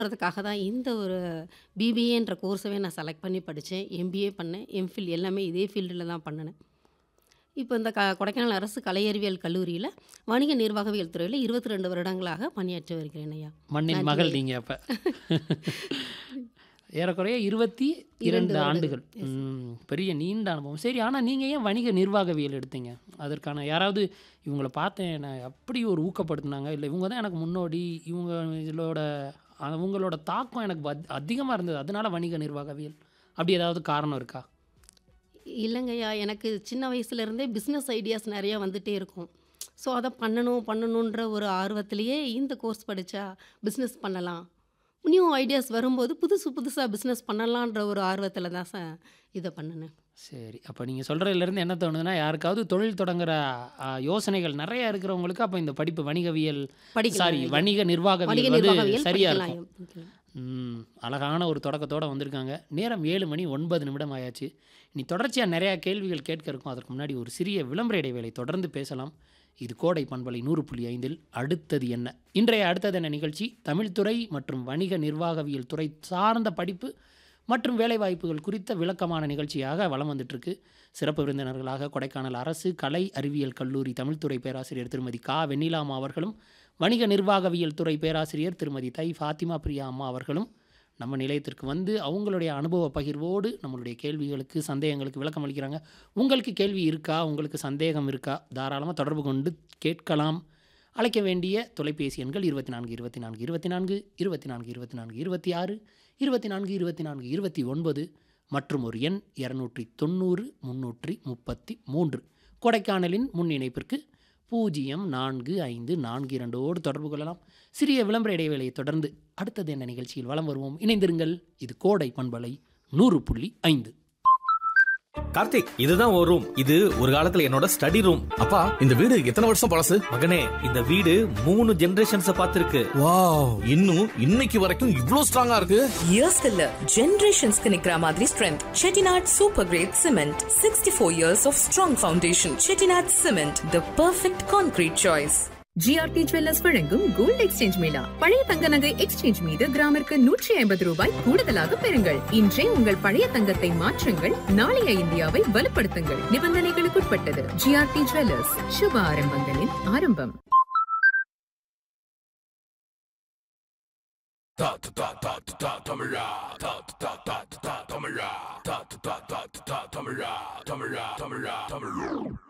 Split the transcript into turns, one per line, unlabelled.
அதுக்காக தான் இந்த ஒரு பிபிஏன்ற கோர்ஸவே நான் செலக்ட் பண்ணி படிச்சேன். எம்பிஏ பண்ணேன். எம்ஃபில் எல்லாமே இதே ஃபீல்டுல தான் பண்ணுனேன். இப்போ இந்த க கொடைக்கானல் அரசு கலை அறிவியல் கல்லூரியில வணிக நிர்வாகவியல் துறையில 22 வருடங்களாக பணியாற்றி வருகிறேன் ஐயா.
மண்ணின்
நன்றி
மகள்
ஐயா.
நீங்க அப்ப. ஏறக்குறைய 22
2
ஆண்டுகள்.
வருடங்கள். எஸ்.
ம். பெரிய நீண்ட அனுபவம். சரி ஆனா நீங்க ஏன் வணிக நிர்வாகவியல் எடுத்தீங்க? அதற்கான யாராவது இவங்கள பார்த்தேன் நான் அப்படி ஒரு ஊக்கப்படுத்துனாங்க. இல்ல இவங்க தான் எனக்கு முன்னோடி. இவங்க இதோட அவங்களோட தாக்கம் எனக்கு அத் அதிகமா இருந்தது. அதனால வணிக நிர்வாகவியல். அப்படி ஏதாவது காரணம் இருக்கா?
இல்லங்கய்யா. எனக்கு சின்ன வயசுலேருந்தே பிஸ்னஸ் ஐடியாஸ் நெறையா வந்துட்டே இருக்கும். ஸோ அத பண்ணணும் பண்ணணுன்ற ஒரு ஆர்வத்திலேயே இந்த கோர்ஸ் படிச்சா பிஸ்னஸ் பண்ணலாம். நியூ ஐடியாஸ் வரும்போது புதுசு புதுசா பிஸ்னஸ் பண்ணலான்ற ஒரு ஆர்வத்தில தான் ச இத பண்ணுனேன்.
சரி. அப்ப நீங்க சொல்றதுலேருந்து என்ன தோணுதுன்னா, யாருக்காவது தொழில் தொடங்குற அ யோசனைகள் நெறைய இருக்கிறவங்களுக்கு அப்ப இந்த படிப்பு வணிகவியல்
படிக்கலாம்
சாரி
ஐயா.
வணிக
வணிக
நிர்வாகவியல் வந்து
நிர்வாகவியல்
சரியா
படிக்கலாம்
இருக்கும்.
ஐயா. படிக்கலாம்.
ம். அழகான ஒரு தொடக்கத்தோட வந்திருக்காங்க. நேரம் 7 மணி 9 நிமிடம் ஆயாச்சு. இனி தொடர்ச்சியா நெறைய கேள்விகள் கேட்க இருக்கும். அதற்கு முன்னாடி ஒரு சிறிய விளம்பர இடைவேளை தொடர்ந்து பேசலாம். இது கோடை பண்பலை 100.5இல் அடுத்தது என்ன? இன்றைய அடுத்தது என்ன நிகழ்ச்சி தமிழ் துறை மற்றும் வணிக நிர்வாகவியல் துறை சார்ந்த படிப்பு மற்றும் வேலைவாய்ப்புகள் குறித்த விளக்கமான நிகழ்ச்சியாக வலம் வந்துட்டுருக்கு. சிறப்பு விருந்தினர்களாக கொடைக்கானல் அரசு கலை அறிவியல் கல்லூரி தமிழ்துறை பேராசிரியர் திருமதி கா. வெண்ணிலா அம்மா அவர்களும், வணிக நிர்வாகவியல் துறை பேராசிரியர் திருமதி தை. ஃபாத்திமா பிரியா அம்மா அவர்களும் நம்ம நிலையத்திற்கு வந்து அவங்களுடைய அனுபவ பகிர்வோடு நம்மளுடைய கேள்விகளுக்கு, சந்தேகங்களுக்கு விளக்கம் அளிக்கிறாங்க. உங்களுக்கு கேள்வி இருக்கா? உங்களுக்கு சந்தேகம் இருக்கா? தாராளமா தொடர்பு கொண்டு கேட்கலாம். அழைக்க வேண்டிய தொலைபேசி எண்கள் 24 24 24 24 24 26 24 24 29 மற்றும் ஒரு எண் 290 333 கொடைக்கானலின் முன் இணைப்பிற்கு 045442 ஓடு தொடர்பு கொள்ளலாம். சிறிய விளம்பர இடைவேளையை தொடர்ந்து அடுத்தது என்ன நிகழ்ச்சியில் வலம் வருவோம். இணைந்திருங்கள். இது கோடை பண்பலை 100.5.
கார்த்திக் இதுதான் ஒரு ரூம் இது ஒரு காலத்துல என்னோட ஸ்டடி ரூம்
அப்பா இந்த வீடு எத்தனை வருஷம் பழசு
மகனே இந்த வீடு மூணு ஜெனரேஷன்ஸ் பார்த்திருக்கு
வாவ் இன்னும் இன்னைக்கு வரைக்கும் இவ்ளோ ஸ்ட்ராங்கா இருக்கு
இயர்ஸ்க்கு இல்ல ஜெனரேஷன்ஸ்க்கு நிக்கிற மாதிரி strength Chettinad super great cement sixty four years of strong foundation Chettinad cement the perfect concrete choice
GRT jewellers வழங்கும் கோல்ட் எக்ஸ்சேஞ்ச் மேளா பழைய தங்க நகை எக்ஸ்சேஞ்ச் மீது கிராமிற்கு நூற்றி ஐம்பது ரூபாய் கூடுதலாக பெறுங்கள் இன்றே உங்கள் பழைய தங்கத்தை மாற்றுங்கள் நாளைய இந்தியாவை வலுப்படுத்துங்கள் நிபந்தனைகளுக்குட்பட்டது ஜிஆர்டி ஜுவல்லர்ஸ் சுப ஆரம்பங்களின் ஆரம்பம்
தமிழா தமிழா தமிழா தமிழா தமிழா தமிழா தமிழா